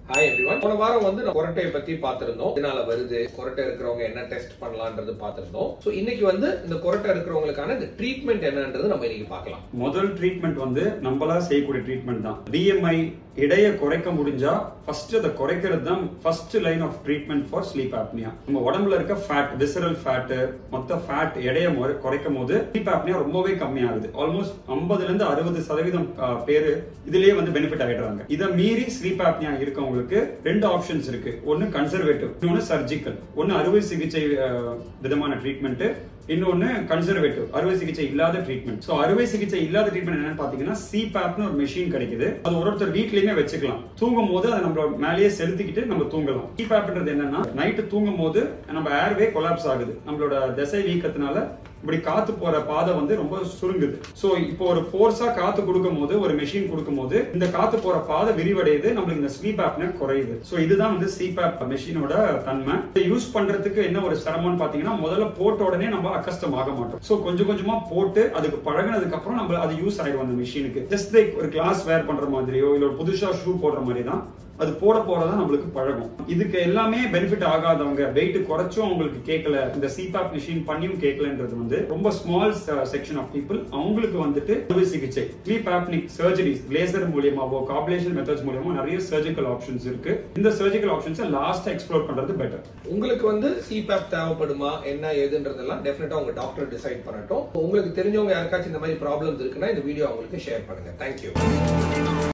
hi everyone போன வாரம் வந்து நம்ம கொரட்டையை பத்தி பார்த்திருந்தோம் இதனால வருது கொரட்டை இருக்கிறவங்க என்ன டெஸ்ட் பண்ணலாம்ன்றது பார்த்திருந்தோம் சோ இன்னைக்கு வந்து இந்த கொரட்டை இருக்கிறவங்களுக்கான இந்த ட்ரீட்மெண்ட் என்னன்றது நம்ம இன்னைக்கு பார்க்கலாம் முதல் ட்ரீட்மெண்ட் வந்து நம்மளா செய்யக்கூடிய ட்ரீட்மெண்ட் தான் பிஎம்ஐ இடைய குறைக்க முடிஞ்சா ஃபர்ஸ்ட் அதை குறைக்கிறது தான் first line of treatment for sleep apnoea நம்ம உடம்புல இருக்க ஃபேட் விசரல் ஃபேட் மொத்த ஃபேட் எடைய முறை- குறைக்கும் போது ஸ்லீப் ஆப்னியா ரொம்பவே கம்மியாகுது ஆல்மோஸ்ட் 50 இருந்து அறுபது சதவீதம் அஹ், பேரு இதுலயே வந்து பெனிஃபிட் ஆயிடுறாங்க இதை மீறி ஸ்லீப் ஆப்னியா இருக்கவங்களுக்கு ரெண்டு ஆப்ஷன்ஸ் இருக்கு ஒன்னு கன்சர்வேட்டிவ் இன்னொன்னு சர்ஜிக்கல் ஒன்னு அறுவை சிகிச்சை அஹ், விதமான ட்ரீட்மெண்ட் இன்னொன்னு கன்சர்வேட்டிவ் அறுவை சிகிச்சை இல்லாத ட்ரீட்மெண்ட் சோ அறுவை சிகிச்சை இல்லாத ட்ரீட்மெண்ட் என்னன்னு பாத்தீங்கன்னா சிபாப்னு ஒரு மெஷின் கிடைக்குது அது ஒரு ஒருத்தர் வீட்லயுமே வச்சுக்கலாம் தூங்கும் போது அதை நம்ம மேலேயே செலுத்திக்கிட்டு நம்ம தூங்கலாம் சிபாப்ன்றது என்னன்னா நைட்டு தூங்கும் போது நம்ம ஏர்வே கொலாப்ஸ் ஆகுது நம்மளோட திசை வீக்கத்தினால இப்படி காத்து போற பாதை வந்து ரொம்ப சுருங்குது சோ இப்போ ஒரு ஃபோர்ஸா காத்து கொடுக்கும் போது ஒரு மெஷின் கொடுக்கும் போது இந்த காத்து போற பாதை விரிவடையுது நம்மளுக்கு இந்த ஸ்லீப் ஆப்னஸ் குறையுது சோ இதுதான் வந்து ஸ்லீப் ஆப் மெஷினோட தன்மை யூஸ் பண்றதுக்கு என்ன ஒரு சிரமம்னு பாத்தீங்கன்னா முதல்ல போட்ட உடனே நம்ம அக்கஸ்டம் ஆக மாட்டோம் சோ கொஞ்சம் கொஞ்சமா போட்டு அதுக்கு பழகுனதுக்கு அப்புறம் நம்ம அது யூஸ் ஆயிடும் அந்த மெஷினுக்கு ஜஸ்ட் லைக் ஒரு கிளாஸ் வேர் பண்ற மாதிரியோ இல்ல ஒரு புதுசா ஷூ போடுற மாதிரி தான் அது போட போறதா நம்மளுக்கு பழகும் இதுக்கு எல்லாமே பெனிஃபிட் ஆகாதவங்க வெயிட் குறைச்சும் அவங்களுக்கு கேட்கல இந்த சிபாப் மிஷின் பண்ணியும் கேட்கலன்றது வந்து ரொம்ப ஸ்மால் செக்ஷன் ஆஃப் பீப்புள் அவங்களுக்கு வந்துட்டு அறுவை சிகிச்சை ஸ்லீப் ஆப்னிக் சர்ஜரிஸ் லேசர் மூலியமாவோ காம்புலேஷன் மெத்தட்ஸ் மூலியமா நிறைய சர்ஜிக்கல் ஆப்ஷன்ஸ் இருக்கு இந்த சர்ஜிக்கல் ஆப்ஷன்ஸை லாஸ்ட் எக்ஸ்ப்ளோர் பண்றது பெட்டர் உங்களுக்கு வந்து சிபேப் தேவைப்படுமா என்ன ஏதுன்றதெல்லாம் டெஃபினட்டா உங்க டாக்டர் டிசைட் பண்ணட்டும் உங்களுக்கு தெரிஞ்சவங்க யாருக்காச்சும் இந்த மாதிரி ப்ராப்ளம்ஸ் இருக்குன்னா இந்த வீடியோ அவங்களுக்கு ஷேர் பண்ணுங்க தேங்க்யூ